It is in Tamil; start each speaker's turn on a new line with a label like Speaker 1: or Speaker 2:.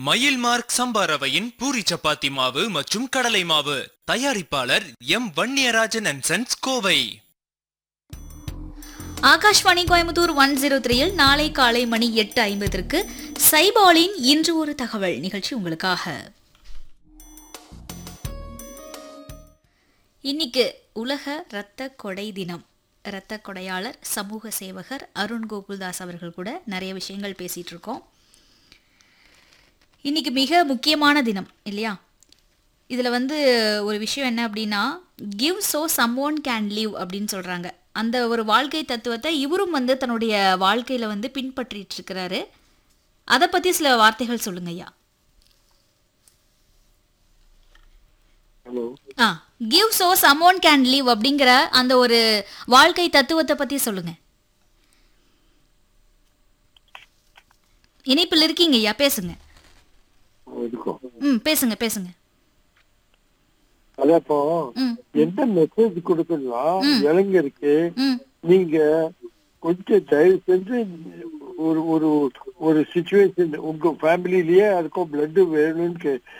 Speaker 1: மயில் மார்க் சம்பா ரவையின் பூரி சப்பாத்தி மாவு மற்றும் கடலை மாவு தயாரிப்பாளர் M Vanniyarajan and sons Kovai
Speaker 2: Akashvani Coimbatore one zero த்ரீயில் நாளை காலை மணி எட்டு ஐம்பதற்கு சைபாலின் இன்று ஒரு தகவல் நிகழ்ச்சி உங்களுக்காக இன்னைக்கு உலக இரத்த கொடை தினம் இரத்த கொடையாளர் சமூக சேவகர் அருண் கோகுல்தாஸ் அவர்கள் கூட நிறைய விஷயங்கள் பேசிட்டு இருக்கோம் இன்னைக்கு மிக முக்கியமான தினம் இல்லையா இதில் வந்து ஒரு விஷயம் என்ன அப்படின்னா give so someone can live அப்படின்னு சொல்கிறாங்க அந்த ஒரு வாழ்க்கை தத்துவத்தை இவரும் வந்து தன்னுடைய வாழ்க்கையில் வந்து பின்பற்றிட்டு இருக்கிறாரு அதை பற்றி சில வார்த்தைகள் சொல்லுங்க ஐயா
Speaker 3: ஹலோ
Speaker 2: ஆ give so someone can live அப்படிங்கிற அந்த ஒரு வாழ்க்கை தத்துவத்தை பற்றி சொல்லுங்க இணைப்பில் இருக்கீங்க ஐயா பேசுங்க
Speaker 3: இருக்கும்
Speaker 2: ம் பேசுங்க பேசுங்க
Speaker 3: அதான் இப்போ
Speaker 2: ம்
Speaker 3: என்ன மெசேஜ் கொடுக்கணும்னா இளைஞருக்கு
Speaker 2: ம்
Speaker 3: நீங்க கொஞ்சம் தயவு செஞ்சு ஒரு ஒரு ஒரு சுச்சுவேஷன் உங்க ஃபேமிலிலயே அதுக்கும் பிளட் வேணும்னு கே-